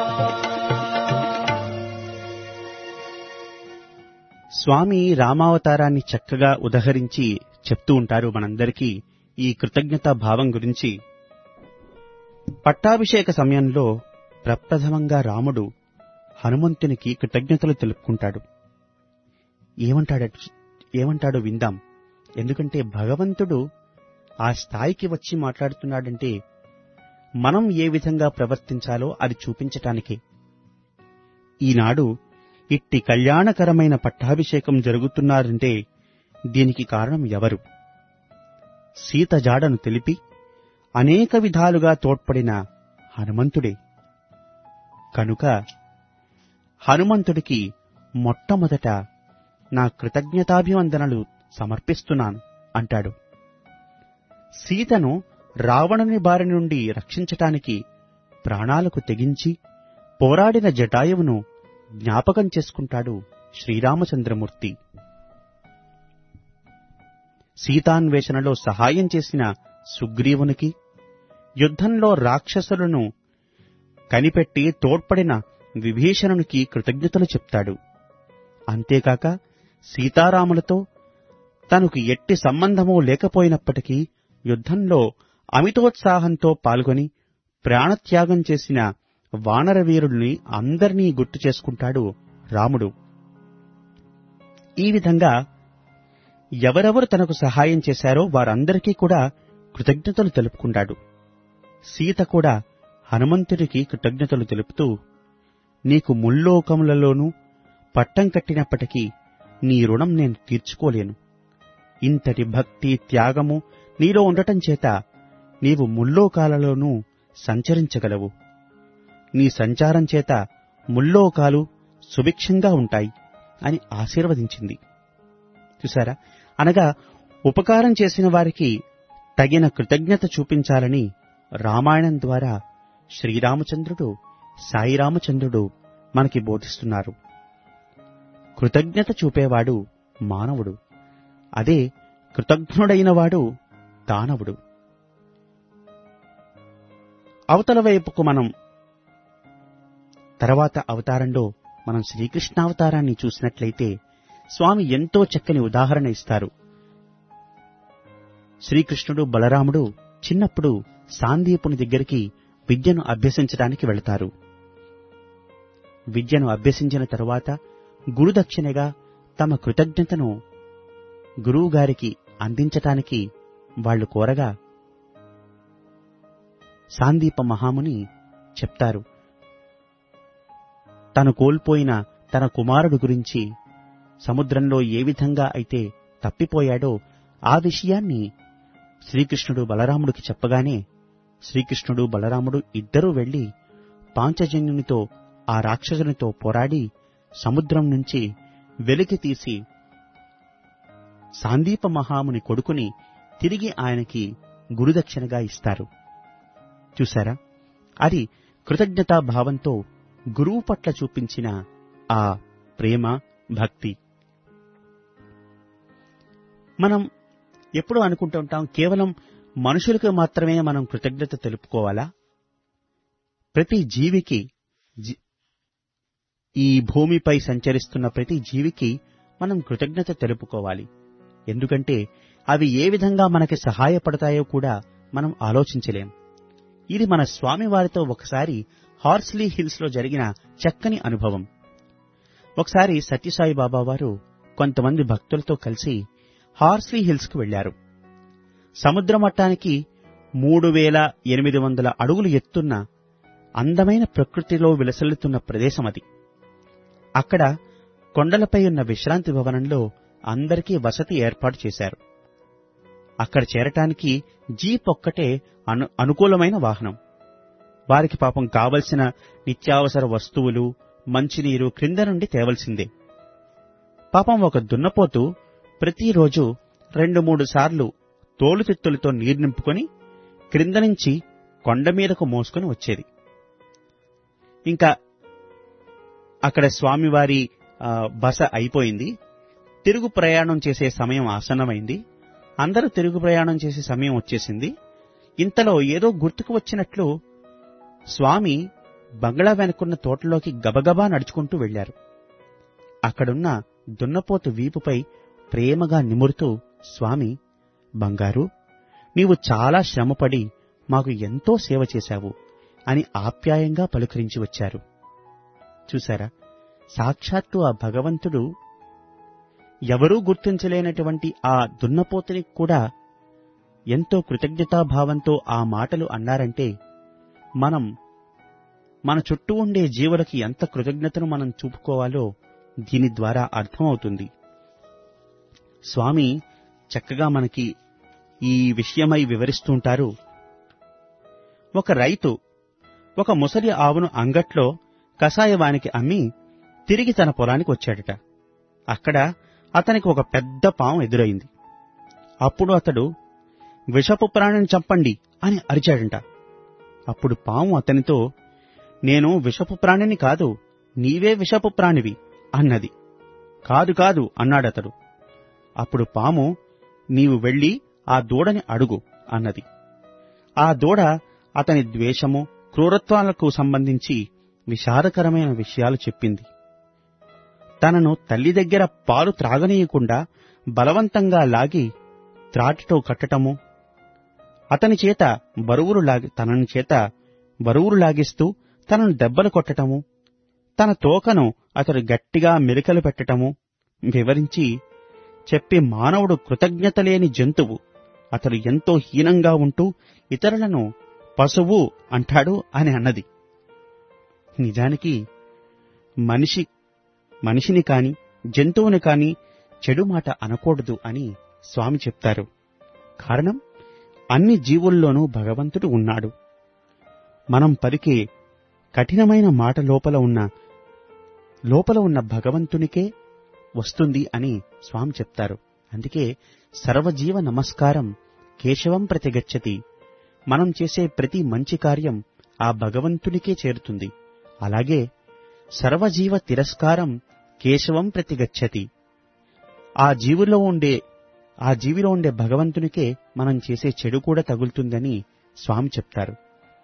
స్వామి రామావతారాన్ని చక్కగా ఉదహరించి చెప్తూ ఉంటారు మనందరికీ ఈ కృతజ్ఞతా భావం గురించి పట్టాభిషేక సమయంలో ప్రప్రథమంగా రాముడు హనుమంతునికి కృతజ్ఞతలు తెలుపుకుంటాడు ఏమంటాడు ఏమంటాడో విందాం ఎందుకంటే భగవంతుడు ఆ స్థాయికి వచ్చి మాట్లాడుతున్నాడంటే మనం ఏ విధంగా ప్రవర్తించాలో అది చూపించటానికే ఈనాడు ఇట్టి కళ్యాణకరమైన పట్టాభిషేకం జరుగుతున్నారంటే దీనికి కారణం ఎవరు సీత జాడను తెలిపి అనేక విధాలుగా తోడ్పడిన హనుమంతుడే కనుక హనుమంతుడికి మొట్టమొదట నా కృతజ్ఞతాభివందనలు సమర్పిస్తున్నాను అంటాడు సీతను రావణుని బారి నుండి రక్షించటానికి ప్రాణాలకు తెగించి పోరాడిన జటాయువును జ్ఞాపకం చేసుకుంటాడు శ్రీరామచంద్రమూర్తి సీతాన్వేషణలో సహాయం చేసిన సుగ్రీవునికి యుద్ధంలో రాక్షసులను కనిపెట్టి తోడ్పడిన విభీషణునికి కృతజ్ఞతలు చెప్తాడు అంతేకాక సీతారాములతో తనకు ఎట్టి సంబంధమూ లేకపోయినప్పటికీ యుద్ధంలో అమితోత్సాహంతో పాల్గొని ప్రాణత్యాగం చేసిన వానరవీరుల్ని అందరినీ గుర్తు చేసుకుంటాడు రాముడు ఈ విధంగా ఎవరెవరు తనకు సహాయం చేశారో వారందరికీ కూడా కృతజ్ఞతలు తెలుపుకుంటాడు సీత కూడా హనుమంతుడికి కృతజ్ఞతలు తెలుపుతూ నీకు ముల్లోకములలోనూ పట్టం కట్టినప్పటికీ నీ రుణం నేను తీర్చుకోలేను ఇంతటి భక్తి త్యాగము నీలో ఉండటం చేత నీవు ముల్లోకాలలోనూ సంచరించగలవు నీ సంచారం చేత ముల్లోకాలు సుభిక్షంగా ఉంటాయి అని ఆశీర్వదించింది చూసారా అనగా ఉపకారం చేసిన వారికి తగిన కృతజ్ఞత చూపించాలని రామాయణం ద్వారా శ్రీరామచంద్రుడు సాయిరామచంద్రుడు మనకి బోధిస్తున్నారు కృతజ్ఞత చూపేవాడు మానవుడు అదే కృతజ్ఞుడైనవాడు దానవుడు అవతల వైపుకు మనం తర్వాత అవతారంలో మనం శ్రీకృష్ణావతారాన్ని చూసినట్లయితే స్వామి ఎంతో చక్కని ఉదాహరణ ఇస్తారు శ్రీకృష్ణుడు బలరాముడు చిన్నప్పుడు సాందీపుని దగ్గరికి విద్యను అభ్యసించడానికి వెళతారు విద్యను అభ్యసించిన తరువాత గురుదక్షిణగా తమ కృతజ్ఞతను గురువుగారికి అందించటానికి వాళ్ళు కోరగా సాందీప మహాముని చెప్తారు తను కోల్పోయిన తన కుమారుడు గురించి సముద్రంలో ఏ విధంగా అయితే తప్పిపోయాడో ఆ విషయాన్ని శ్రీకృష్ణుడు బలరాముడికి చెప్పగానే శ్రీకృష్ణుడు బలరాముడు ఇద్దరూ వెళ్లి పాంచజన్యునితో ఆ రాక్షసునితో పోరాడి సముద్రం నుంచి వెలికి తీసి సాందీప మహాముని కొడుకుని తిరిగి ఆయనకి గురుదక్షిణగా ఇస్తారు చూసారా అది కృతజ్ఞతా భావంతో గురువు పట్ల చూపించిన ఆ ప్రేమ భక్తి మనం ఎప్పుడూ అనుకుంటూ ఉంటాం కేవలం మనుషులకు మాత్రమే మనం కృతజ్ఞత తెలుపుకోవాలా ప్రతి జీవికి జీ- ఈ భూమిపై సంచరిస్తున్న ప్రతి జీవికి మనం కృతజ్ఞత తెలుపుకోవాలి ఎందుకంటే అవి ఏ విధంగా మనకి సహాయపడతాయో కూడా మనం ఆలోచించలేం ఇది మన స్వామివారితో ఒకసారి హార్స్లీ హిల్స్ లో జరిగిన చక్కని అనుభవం ఒకసారి సత్యసాయి బాబా వారు కొంతమంది భక్తులతో కలిసి హార్స్లీ హిల్స్ కు వెళ్లారు సముద్ర మట్టానికి మూడు వేల ఎనిమిది వందల అడుగులు ఎత్తున్న అందమైన ప్రకృతిలో విలసిల్లుతున్న ప్రదేశం అది అక్కడ కొండలపై ఉన్న విశ్రాంతి భవనంలో అందరికీ వసతి ఏర్పాటు చేశారు అక్కడ చేరటానికి జీప్ ఒక్కటే అను అనుకూలమైన వాహనం వారికి పాపం కావలసిన నిత్యావసర వస్తువులు మంచినీరు క్రింద నుండి తేవలసిందే పాపం ఒక దున్నపోతు ప్రతిరోజు రెండు మూడు సార్లు తోలుతిత్తులతో నీరు నింపుకొని క్రింద నుంచి కొండ మీదకు మోసుకొని వచ్చేది ఇంకా అక్కడ స్వామివారి ఆ, బస అయిపోయింది తిరుగు ప్రయాణం చేసే సమయం ఆసన్నమైంది అందరూ తిరుగు ప్రయాణం చేసే సమయం వచ్చేసింది ఇంతలో ఏదో గుర్తుకు వచ్చినట్లు స్వామి బంగ్లా వెనుకున్న తోటలోకి గబగబా నడుచుకుంటూ వెళ్లారు అక్కడున్న దున్నపోతు వీపుపై ప్రేమగా నిమురుతూ స్వామి బంగారు నీవు చాలా శ్రమపడి మాకు ఎంతో సేవ చేశావు అని ఆప్యాయంగా పలుకరించి వచ్చారు చూశారా సాక్షాత్తు ఆ భగవంతుడు ఎవరూ గుర్తించలేనటువంటి ఆ దున్నపోతుని కూడా ఎంతో కృతజ్ఞతాభావంతో ఆ మాటలు అన్నారంటే మనం మన చుట్టూ ఉండే జీవులకి ఎంత కృతజ్ఞతను మనం చూపుకోవాలో దీని ద్వారా అర్థమవుతుంది స్వామి చక్కగా మనకి ఈ విషయమై వివరిస్తుంటారు ఒక రైతు ఒక ముసలి ఆవును అంగట్లో కషాయవానికి అమ్మి తిరిగి తన పొలానికి వచ్చాడట అక్కడ అతనికి ఒక పెద్ద పాము ఎదురైంది అప్పుడు అతడు విషపు ప్రాణిని చంపండి అని అరిచాడంట అప్పుడు పాము అతనితో నేను విషపు ప్రాణిని కాదు నీవే విషపు ప్రాణివి అన్నది కాదు కాదు అన్నాడతడు అప్పుడు పాము నీవు వెళ్ళి ఆ దూడని అడుగు అన్నది ఆ దూడ అతని ద్వేషము క్రూరత్వాలకు సంబంధించి విషాదకరమైన విషయాలు చెప్పింది తనను తల్లి దగ్గర పాలు త్రాగనీయకుండా బలవంతంగా లాగి త్రాటితో కట్టటము అతని చేత బరువులు లాగి తనని చేత బరువులు లాగిస్తూ తనను దెబ్బలు కొట్టటము తన తోకను అతడు గట్టిగా మెలికలు పెట్టటము వివరించి చెప్పి మానవుడు కృతజ్ఞత లేని జంతువు అతడు ఎంతో హీనంగా ఉంటూ ఇతరులను పశువు అంటాడు అని అన్నది నిజానికి మనిషి మనిషిని కాని జంతువుని కాని చెడు మాట అనకూడదు అని స్వామి చెప్తారు కారణం అన్ని జీవుల్లోనూ భగవంతుడు ఉన్నాడు మనం పలికే కఠినమైన మాట లోపల ఉన్న లోపల ఉన్న భగవంతునికే వస్తుంది అని స్వామి చెప్తారు అందుకే సర్వజీవ నమస్కారం కేశవం ప్రతిగచ్చతి మనం చేసే ప్రతి మంచి కార్యం ఆ భగవంతునికే చేరుతుంది అలాగే సర్వజీవ తిరస్కారం కేశవం ప్రతిగచ్చతి ఆ జీవులో ఉండే ఆ జీవిలో ఉండే భగవంతునికే మనం చేసే చెడు కూడా తగులుతుందని స్వామి చెప్తారు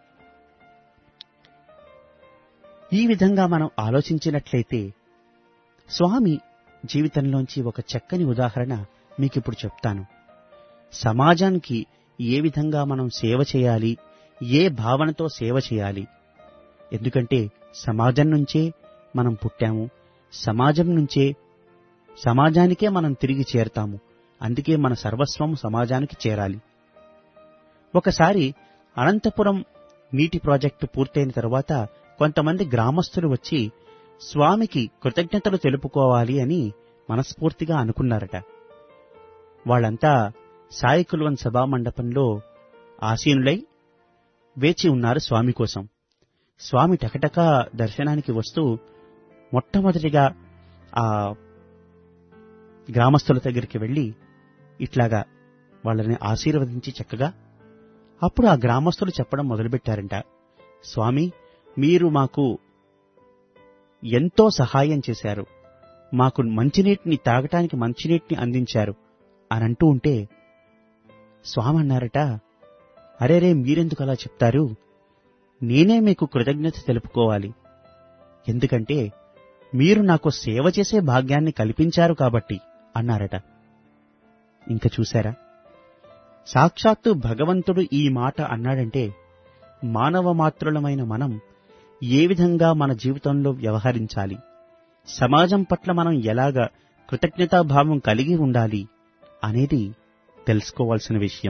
ఈ విధంగా మనం ఆలోచించినట్లయితే స్వామి జీవితంలోంచి ఒక చక్కని ఉదాహరణ మీకిప్పుడు చెప్తాను సమాజానికి ఏ విధంగా మనం సేవ చేయాలి ఏ భావనతో సేవ చేయాలి ఎందుకంటే సమాజం నుంచే మనం పుట్టాము సమాజం నుంచే సమాజానికే మనం తిరిగి చేరతాము అందుకే మన సర్వస్వం సమాజానికి చేరాలి ఒకసారి అనంతపురం నీటి ప్రాజెక్టు పూర్తయిన తరువాత కొంతమంది గ్రామస్తులు వచ్చి స్వామికి కృతజ్ఞతలు తెలుపుకోవాలి అని మనస్ఫూర్తిగా అనుకున్నారట వాళ్ళంతా సాయి కుల్వన్ సభామండపంలో ఆసీనులై వేచి ఉన్నారు స్వామి కోసం స్వామి టకటక దర్శనానికి వస్తూ మొట్టమొదటిగా ఆ గ్రామస్తుల దగ్గరికి వెళ్లి ఇట్లాగా వాళ్ళని ఆశీర్వదించి చక్కగా అప్పుడు ఆ గ్రామస్తులు చెప్పడం మొదలుపెట్టారంట స్వామి మీరు మాకు ఎంతో సహాయం చేశారు మాకు మంచినీటిని తాగటానికి మంచినీటిని అందించారు అని అంటూ ఉంటే స్వామి అన్నారట అరేరే మీరెందుకు అలా చెప్తారు నేనే మీకు కృతజ్ఞత తెలుపుకోవాలి ఎందుకంటే మీరు నాకు సేవ చేసే భాగ్యాన్ని కల్పించారు కాబట్టి అన్నారట ఇంక చూశారా సాక్షాత్తు భగవంతుడు ఈ మాట అన్నాడంటే మానవ మాత్రులమైన మనం ఏ విధంగా మన జీవితంలో వ్యవహరించాలి సమాజం పట్ల మనం ఎలాగ కృతజ్ఞతాభావం కలిగి ఉండాలి అనేది తెలుసుకోవాల్సిన విషయం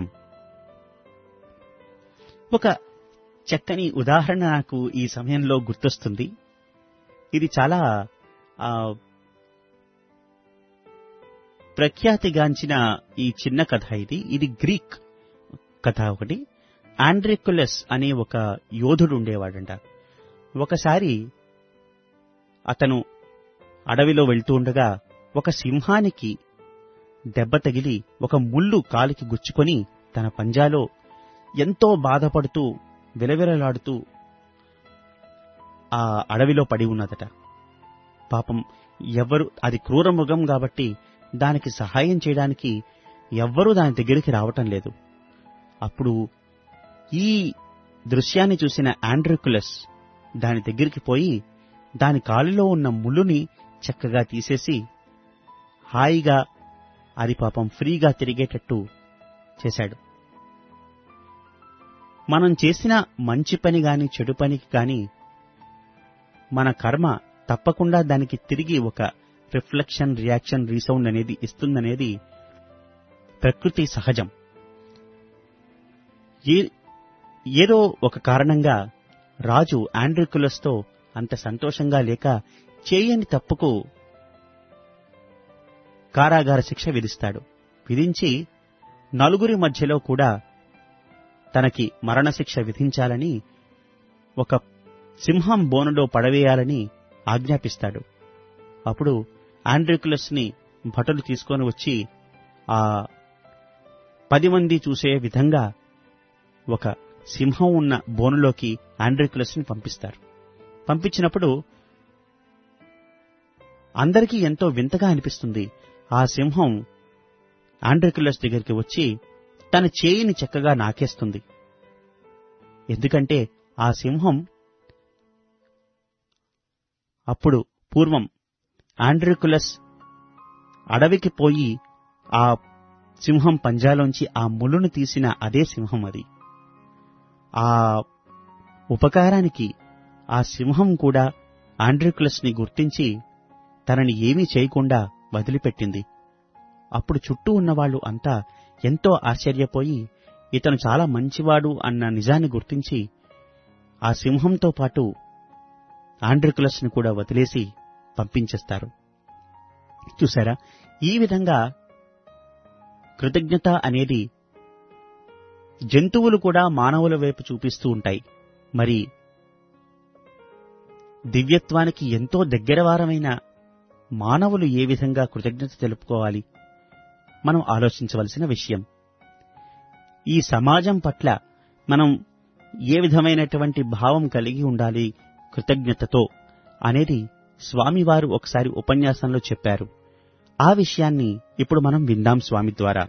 ఒక చక్కని ఉదాహరణ నాకు ఈ సమయంలో గుర్తొస్తుంది ఇది చాలా ఆ, ప్రఖ్యాతిగాంచిన ఈ చిన్న కథ ఇది ఇది గ్రీక్ కథ ఒకటి ఆండ్రికులస్ అనే ఒక యోధుడు ఉండేవాడంట ఒకసారి అతను అడవిలో వెళ్తూ ఉండగా ఒక సింహానికి దెబ్బ తగిలి ఒక ముళ్ళు కాలికి గుచ్చుకొని తన పంజాలో ఎంతో బాధపడుతూ విలవిలలాడుతూ ఆ అడవిలో పడి ఉన్నదట పాపం ఎవ్వరు అది క్రూర మృగం కాబట్టి దానికి సహాయం చేయడానికి ఎవ్వరూ దాని దగ్గరికి రావటం లేదు అప్పుడు ఈ దృశ్యాన్ని చూసిన ఆండ్రికులస్ దాని దగ్గరికి పోయి దాని కాలిలో ఉన్న ముళ్ళుని చక్కగా తీసేసి హాయిగా అది పాపం ఫ్రీగా తిరిగేటట్టు చేశాడు మనం చేసిన మంచి పని గాని చెడు పనికి గాని మన కర్మ తప్పకుండా దానికి తిరిగి ఒక రిఫ్లెక్షన్ రియాక్షన్ రీసౌండ్ అనేది ఇస్తుందనేది ప్రకృతి సహజం ఏ- ఏదో ఒక కారణంగా రాజు ఆండ్రికులస్తో అంత సంతోషంగా లేక చేయని తప్పుకు కారాగార శిక్ష విధిస్తాడు విధించి నలుగురి మధ్యలో కూడా తనకి మరణశిక్ష విధించాలని ఒక సింహం బోనులో పడవేయాలని ఆజ్ఞాపిస్తాడు అప్పుడు ఆండ్రికులస్ ని భటులు తీసుకొని వచ్చి ఆ పది మంది చూసే విధంగా ఒక సింహం ఉన్న బోనులోకి ఆండ్రికులస్ ని పంపిస్తారు పంపించినప్పుడు అందరికీ ఎంతో వింతగా అనిపిస్తుంది ఆ సింహం ఆండ్రికులస్ దగ్గరికి వచ్చి తన చేయిని చక్కగా నాకేస్తుంది ఎందుకంటే ఆ సింహం అప్పుడు పూర్వం ఆండ్రికులస్ అడవికి పోయి ఆ సింహం పంజాలోంచి ఆ ముళ్ళును తీసిన అదే సింహం అది ఆ ఉపకారానికి ఆ సింహం కూడా ఆండ్రికులస్ ని గుర్తించి తనని ఏమీ చేయకుండా వదిలిపెట్టింది అప్పుడు చుట్టూ ఉన్నవాళ్లు అంతా ఎంతో ఆశ్చర్యపోయి ఇతను చాలా మంచివాడు అన్న నిజాన్ని గుర్తించి ఆ సింహంతో పాటు ఆండ్రికులస్ ని కూడా వదిలేసి పంపించేస్తారు చూసారా ఈ విధంగా కృతజ్ఞత అనేది జంతువులు కూడా మానవుల వైపు చూపిస్తూ ఉంటాయి మరి దివ్యత్వానికి ఎంతో దగ్గరవారమైన మానవులు ఏ విధంగా కృతజ్ఞత తెలుపుకోవాలి మనం ఆలోచించవలసిన విషయం ఈ సమాజం పట్ల మనం ఏ విధమైనటువంటి భావం కలిగి ఉండాలి కృతజ్ఞతతో అనేది స్వామివారు ఒకసారి ఉపన్యాసంలో చెప్పారు ఆ విషయాన్ని ఇప్పుడు మనం విందాం స్వామి ద్వారా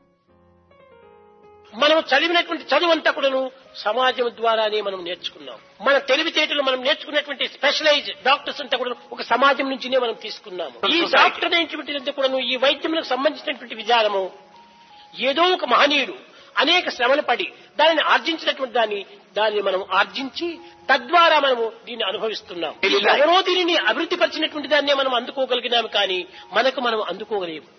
మనం చదివినటువంటి చదువు అంతా కూడాను సమాజం ద్వారానే మనం నేర్చుకున్నాం మన తెలివితేటలు మనం నేర్చుకున్నటువంటి స్పెషలైజ్ డాక్టర్స్ అంతా కూడా ఒక సమాజం నుంచినే మనం తీసుకున్నాము ఈ డాక్టర్ అనేటువంటిదంతా కూడాను ఈ వైద్యములకు సంబంధించినటువంటి విధానము ఏదో ఒక మహనీయుడు అనేక శ్రమలు పడి దానిని ఆర్జించినటువంటి దాన్ని దాన్ని మనం ఆర్జించి తద్వారా మనము దీన్ని అనుభవిస్తున్నాం ఎవరో దీనిని అభివృద్ధి పరిచినటువంటి దాన్నే మనం అందుకోగలిగినాము కానీ మనకు మనం అందుకోగలేము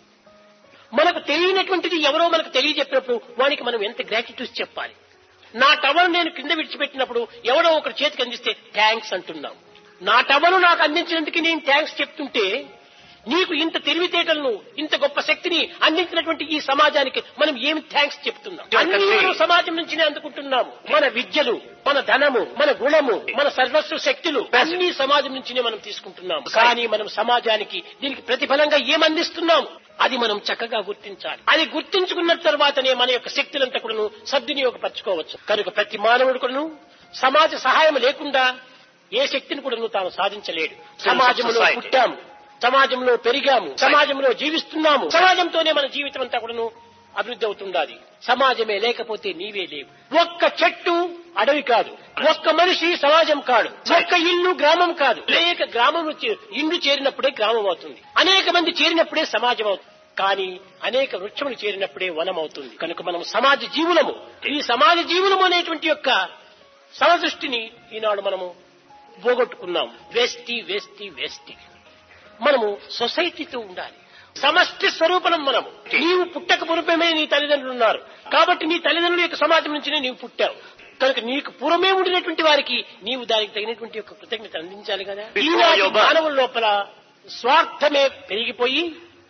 మనకు తెలియనటువంటిది ఎవరో మనకు తెలియజెప్పినప్పుడు వానికి మనం ఎంత గ్రాటిట్యూడ్ చెప్పాలి నా టవర్ నేను కింద విడిచిపెట్టినప్పుడు ఎవడో ఒకటి చేతికి అందిస్తే థ్యాంక్స్ అంటున్నాం నా టవర్ నాకు అందించినందుకు నేను థ్యాంక్స్ చెప్తుంటే నీకు ఇంత తెలివితేటలను ఇంత గొప్ప శక్తిని అందించినటువంటి ఈ సమాజానికి మనం ఏమి థ్యాంక్స్ చెప్తున్నాం అన్ని మనం సమాజం నుంచినే అందుకుంటున్నాము మన విద్యలు మన ధనము మన గుణము మన సర్వస్వ శక్తులు అన్ని సమాజం నుంచినే మనం తీసుకుంటున్నాం కానీ మనం సమాజానికి దీనికి ప్రతిఫలంగా ఏమందిస్తున్నాం అది మనం చక్కగా గుర్తించాలి అది గుర్తించుకున్న తర్వాతనే మన యొక్క శక్తులంతా కూడాను సద్వినియోగపరచుకోవచ్చు కనుక ప్రతి మానవుడు కూడాను సమాజ సహాయం లేకుండా ఏ శక్తిని కూడాను తాను సాధించలేడు సమాజంలో పుట్టాము సమాజంలో పెరిగాము సమాజంలో జీవిస్తున్నాము సమాజంతోనే మన జీవితం అంతా కూడాను అభివృద్ధి అవుతుండాలి సమాజమే లేకపోతే నీవే లేవు ఒక్క చెట్టు అడవి కాదు ఒక్క మనిషి సమాజం కాదు ఒక్క ఇల్లు గ్రామం కాదు అనేక గ్రామం ఇండ్లు చేరినప్పుడే గ్రామం అవుతుంది అనేక మంది చేరినప్పుడే సమాజం అవుతుంది కానీ అనేక వృక్షములు చేరినప్పుడే వనం అవుతుంది కనుక మనం సమాజ జీవులము ఈ సమాజ జీవులము అనేటువంటి యొక్క సమదృష్టిని ఈనాడు మనము పోగొట్టుకున్నాం వేస్టి వేస్టి వేస్టి మనము సొసైటీతో ఉండాలి సమష్టి స్వరూపణం మనము నీవు పుట్టక పూర్వమే నీ తల్లిదండ్రులు ఉన్నారు కాబట్టి నీ తల్లిదండ్రుల యొక్క సమాజం నుంచినే నీవు పుట్టావు కనుక నీకు పూర్వమే ఉండినటువంటి వారికి నీవు దానికి తగినటువంటి యొక్క కృతజ్ఞత అందించాలి కదా ఈనాటి మానవుల లోపల స్వార్థమే పెరిగిపోయి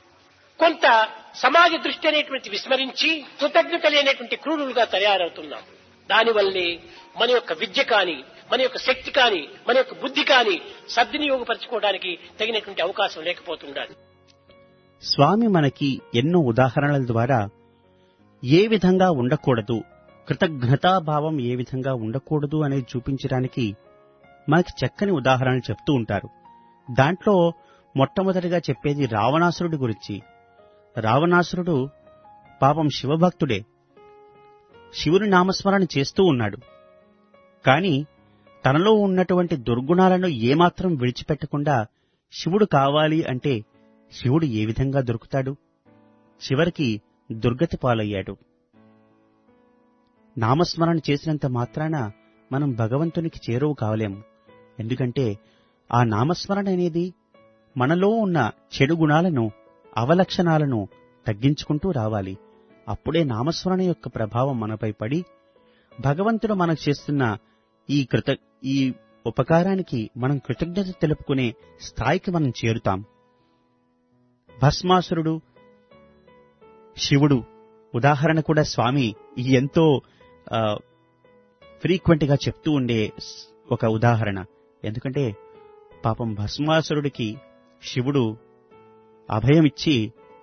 కొంత సమాజ దృష్టి అనేటువంటి విస్మరించి కృతజ్ఞత లేనటువంటి క్రూరులుగా తయారవుతున్నాం దానివల్లే మన యొక్క విద్య కాని మన యొక్క శక్తి కాని మన యొక్క బుద్ధి కాని సద్వినియోగపరచుకోవడానికి తగినటువంటి అవకాశం లేకపోతుండాలి స్వామి మనకి ఎన్నో ఉదాహరణల ద్వారా ఏ విధంగా ఉండకూడదు కృతజ్ఞతాభావం ఏ విధంగా ఉండకూడదు అనేది చూపించడానికి మనకి చక్కని ఉదాహరణలు చెప్తూ ఉంటారు దాంట్లో మొట్టమొదటిగా చెప్పేది రావణాసురుడి గురించి రావణాసురుడు పాపం శివభక్తుడే శివుని నామస్మరణ చేస్తూ ఉన్నాడు కాని తనలో ఉన్నటువంటి దుర్గుణాలను ఏమాత్రం విడిచిపెట్టకుండా శివుడు కావాలి అంటే శివుడు ఏ విధంగా దొరుకుతాడు చివరికి దుర్గతి పాలయ్యాడు నామస్మరణ చేసినంత మాత్రాన మనం భగవంతునికి చేరువు కావలేము ఎందుకంటే ఆ నామస్మరణ అనేది మనలో ఉన్న చెడు గుణాలను అవలక్షణాలను తగ్గించుకుంటూ రావాలి అప్పుడే నామస్మరణ యొక్క ప్రభావం మనపై పడి భగవంతుడు మనకు చేస్తున్న ఈ కృత ఈ ఉపకారానికి మనం కృతజ్ఞత తెలుపుకునే స్థాయికి మనం చేరుతాం భస్మాసురుడు శివుడు ఉదాహరణ కూడా స్వామి ఎంతో ఫ్రీక్వెంట్ గా చెప్తూ ఉండే స్- ఒక ఉదాహరణ ఎందుకంటే పాపం భస్మాసురుడికి శివుడు అభయమిచ్చి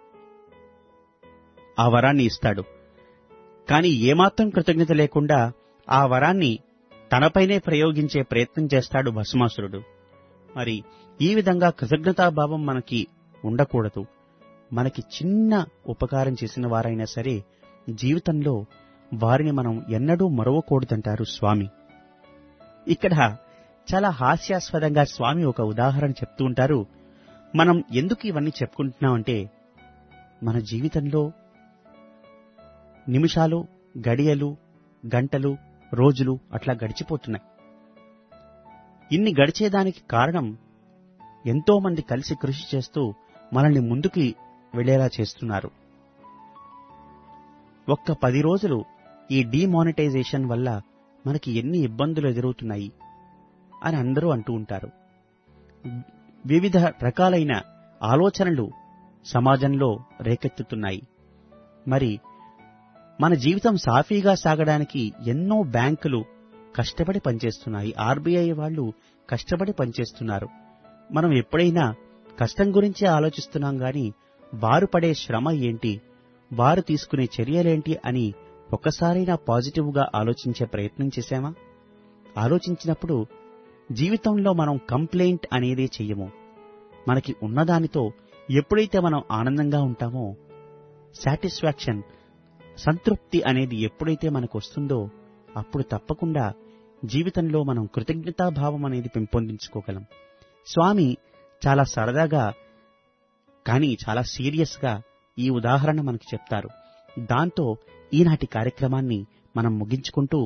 ఆ వరాన్ని ఇస్తాడు కాని ఏమాత్రం కృతజ్ఞత లేకుండా ఆ వరాన్ని తనపైనే ప్రయోగించే ప్రయత్నం చేస్తాడు భస్మాసురుడు మరి ఈ విధంగా కృతజ్ఞతాభావం మనకి ఉండకూడదు మనకి చిన్న ఉపకారం చేసిన వారైనా సరే జీవితంలో వారిని మనం ఎన్నడూ మరవకూడదంటారు స్వామి ఇక్కడ చాలా హాస్యాస్పదంగా స్వామి ఒక ఉదాహరణ చెప్తూ ఉంటారు మనం ఎందుకు ఇవన్నీ చెప్పుకుంటున్నామంటే మన జీవితంలో నిమిషాలు గడియలు గంటలు రోజులు అట్లా గడిచిపోతున్నాయి ఇన్ని గడిచేదానికి కారణం ఎంతో మంది కలిసి కృషి చేస్తూ మనల్ని ముందుకి వెళ్లేలా చేస్తున్నారు ఒక్క పది రోజులు ఈ డిమానిటైజేషన్ వల్ల మనకి ఎన్ని ఇబ్బందులు ఎదురవుతున్నాయి అని అందరూ అంటూ ఉంటారు వివిధ రకాలైన ఆలోచనలు సమాజంలో రేకెత్తుతున్నాయి మరి మన జీవితం సాఫీగా సాగడానికి ఎన్నో బ్యాంకులు కష్టపడి పనిచేస్తున్నాయి ఆర్బీఐ వాళ్ళు కష్టపడి పనిచేస్తున్నారు మనం ఎప్పుడైనా కష్టం గురించి ఆలోచిస్తున్నాం గాని వారు పడే శ్రమ ఏంటి వారు తీసుకునే చర్యలేంటి అని ఒక్కసారైనా పాజిటివ్గా ఆలోచించే ప్రయత్నం చేశామా ఆలోచించినప్పుడు జీవితంలో మనం కంప్లైంట్ అనేదే చెయ్యము మనకి ఉన్నదానితో ఎప్పుడైతే మనం ఆనందంగా ఉంటామో సాటిస్ఫాక్షన్ సంతృప్తి అనేది ఎప్పుడైతే మనకు వస్తుందో అప్పుడు తప్పకుండా జీవితంలో మనం కృతజ్ఞతాభావం అనేది పెంపొందించుకోగలం స్వామి చాలా సరదాగా కానీ చాలా సీరియస్గా ఈ ఉదాహరణ మనకి చెప్తారు దాంతో ఈనాటి కార్యక్రమాన్ని మనం ముగించుకుంటూ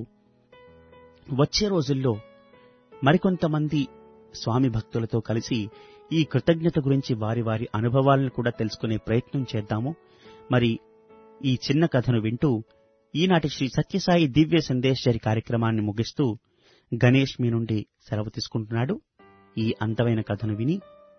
వచ్చే రోజుల్లో మరికొంతమంది స్వామి భక్తులతో కలిసి ఈ కృతజ్ఞత గురించి వారి వారి అనుభవాలను కూడా తెలుసుకునే ప్రయత్నం చేద్దాము మరి ఈ చిన్న కథను వింటూ ఈనాటి శ్రీ సత్యసాయి దివ్య సందేశ్వరి కార్యక్రమాన్ని ముగిస్తూ గణేష్ మీ నుండి సెలవు తీసుకుంటున్నాడు ఈ అంతమైన కథను విని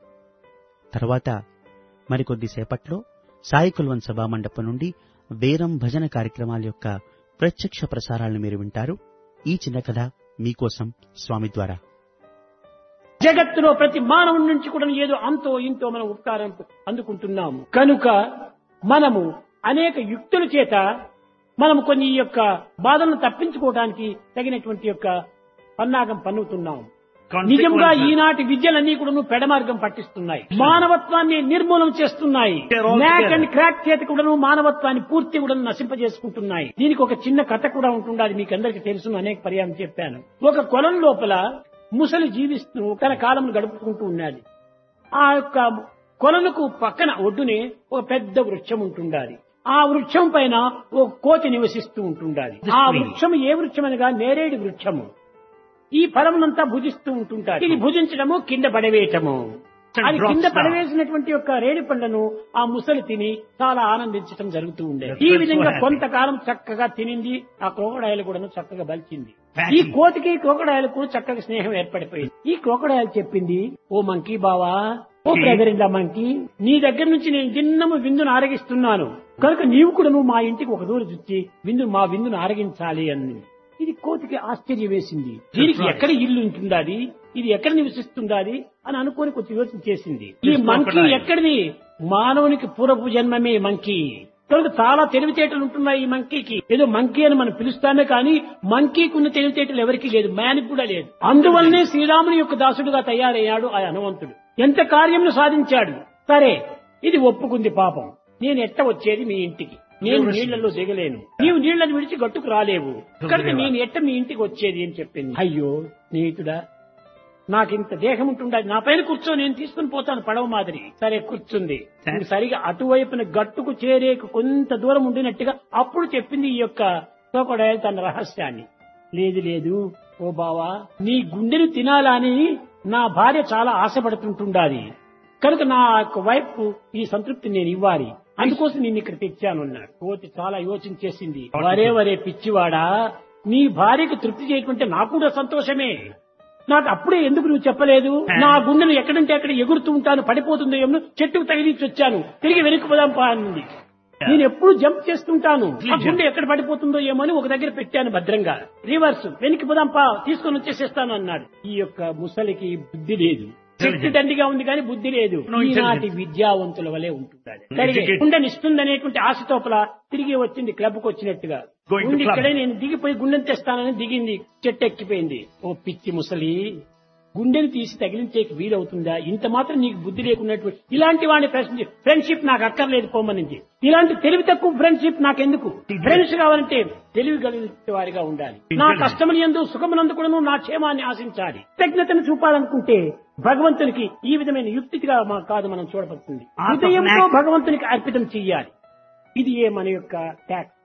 తర్వాత మరికొద్దిసేపట్లో సాయి కుల్వన్ సభామండపం నుండి వేరం భజన కార్యక్రమాల యొక్క ప్రత్యక్ష ప్రసారాలను మీరు వింటారు ఈ చిన్న కథ మీకోసం స్వామి ద్వారా జగత్తులో ప్రతి మానవుడి నుంచి కూడా ఏదో అంతో ఇంతో మనం ఉపకారం అందుకుంటున్నాము కనుక మనము అనేక యుక్తుల చేత మనము కొన్ని ఈ యొక్క బాధలను తప్పించుకోవడానికి తగినటువంటి యొక్క పన్నాగం పన్నుతున్నాము నిజంగా ఈనాటి విద్యలన్నీ కూడా పెడమార్గం పట్టిస్తున్నాయి మానవత్వాన్ని నిర్మూలన చేస్తున్నాయి న్యాక్ అండ్ క్రాక్ చేత కూడాను మానవత్వాన్ని పూర్తి కూడా నశింపజేసుకుంటున్నాయి దీనికి ఒక చిన్న కథ కూడా ఉంటుండాలి మీకు అందరికీ తెలుసు అనేక పర్యాయం చెప్పాను ఒక కొలం లోపల ముసలి జీవిస్తూ తన కాలం గడుపుకుంటూ ఉన్నది ఆ యొక్క కొలనుకు పక్కన ఒడ్డునే ఒక పెద్ద వృక్షం ఉంటుండాలి ఆ వృక్షం పైన ఒక కోతి నివసిస్తూ ఉంటుండాలి ఆ వృక్షం ఏ వృక్షం అనగా నేరేడు వృక్షము ఈ ఫలమునంతా భుజిస్తూ ఉంటుంటారు ఇది భుజించడము కింద పడవేయటము అది కింద పడవేసినటువంటి యొక్క రేడి పండ్లను ఆ ముసలి తిని చాలా ఆనందించడం జరుగుతూ ఉండేది ఈ విధంగా కొంతకాలం చక్కగా తినింది ఆ క్రోకడాయలు కూడా చక్కగా బలిచింది ఈ కోతికి క్రోకడాయలకు చక్కగా స్నేహం ఏర్పడిపోయింది ఈ క్రోకడాయలు చెప్పింది ఓ మంకీ బావా ఓ బ్రదర్ ఇన్ మంకీ నీ దగ్గర నుంచి నేను దిన్నము విందును ఆరగిస్తున్నాను కనుక నీవు కూడా నువ్వు మా ఇంటికి ఒక రోజు వచ్చి విందు మా విందును ఆరగించాలి అని ఇది కోతికి ఆశ్చర్యం వేసింది దీనికి ఎక్కడ ఇల్లు ఉంటుందాది ఇది ఎక్కడ నివసిస్తుందాది అని అనుకోని కొంచెం యోచన చేసింది ఈ మంకీ ఎక్కడిది మానవునికి పూర్వపు జన్మమే మంకీ కనుక చాలా తెలివితేటలు ఉంటున్నాయి ఈ మంకీకి ఏదో మంకీ అని మనం పిలుస్తామే కానీ మంకీకి ఉన్న తెలివితేటలు ఎవరికీ లేదు మ్యానికి కూడా లేదు అందువల్లనే శ్రీరాముని యొక్క దాసుడుగా తయారయ్యాడు ఆ హనుమంతుడు ఎంత కార్యమును సాధించాడు సరే ఇది ఒప్పుకుంది పాపం నేను ఎట్ట వచ్చేది మీ ఇంటికి నేను నీళ్లలో దిగలేను నీవు నీళ్లను విడిచి గట్టుకు రాలేవు కనుక నేను ఎట్ట మీ ఇంటికి వచ్చేది అని చెప్పింది అయ్యో స్నేహితుడా నాకింత దేహం ఉంటుండదు నా పైన కూర్చో నేను తీసుకుని పోతాను పడవ మాదిరి సరే కూర్చుంది ఇంక సరిగా అటువైపున గట్టుకు చేరేకు కొంత దూరం ఉండినట్టుగా అప్పుడు చెప్పింది ఈ యొక్క క్రోకొడైల్ తన రహస్యాన్ని లేదు లేదు ఓ బావా నీ గుండెను తినాలని నా భార్య చాలా ఆశపడుతుంటుండాలి కనుక నా యొక్క వైపు ఈ సంతృప్తి నేను ఇవ్వాలి అందుకోసం నేను ఇక్కడ తెచ్చాను అన్నాడు కోతి చాలా యోచన చేసింది వరే వరే పిచ్చివాడా నీ భార్యకు తృప్తి చేయకుంటే నాకు కూడా సంతోషమే నాకు అప్పుడే ఎందుకు నువ్వు చెప్పలేదు నా గుండెను ఎక్కడంటే అక్కడ ఎగురుతూ ఉంటాను పడిపోతుందో ఏమో చెట్టుకు తగిలించి వచ్చాను తిరిగి వెనక్కి పోదాం పా అన్నది నేను ఎప్పుడు జంప్ చేస్తుంటాను ఆ గుండె ఎక్కడ పడిపోతుందో ఏమో అని ఒక దగ్గర పెట్టాను భద్రంగా రివర్స్ వెనక్కి పోదాంపా తీసుకొని వచ్చేసేస్తాను అన్నాడు ఈ యొక్క ముసలికి బుద్ధి లేదు శక్తి దండిగా ఉంది కానీ బుద్ధి లేదు No ఈనాటి intelligence. విద్యావంతుల వలె ఉంటుంటాడు సరిగే Educated. గుండెనిస్తుందనేటువంటి ఆశతోపల తిరిగి వచ్చింది క్లబ్ కు వచ్చినట్టుగా Going to ఉండి club. ఇక్కడే నేను దిగిపోయి గుండెని తెస్తానని దిగింది చెట్టు ఎక్కిపోయింది ఓ పిచ్చి ముసలి గుండెని తీసి తగిలించేకి వీలవుతుందా ఇంత మాత్రం నీకు బుద్ధి లేకున్నటువంటి ఇలాంటి వాడిని ప్రశ్న ఫ్రెండ్షిప్ నాకు అక్కర్లేదు పోమనింది ఇలాంటి తెలివి తక్కువ ఫ్రెండ్షిప్ నాకెందుకు ఫ్రెండ్స్ కావాలంటే తెలివి కలిగిన వారిగా ఉండాలి నా కష్టమని ఎందు సుఖమునందు కూడాను నా క్షేమాన్ని ఆశించాలి కృతజ్ఞతను చూపాలనుకుంటే భగవంతునికి ఈ విధమైన యుక్తిగా మా కాదు మనం చూడబడుతుంది Art of హృదయంతో knack. భగవంతునికి అర్పితం చెయ్యాలి ఇది ఏ మన యొక్క ట్యాక్ట్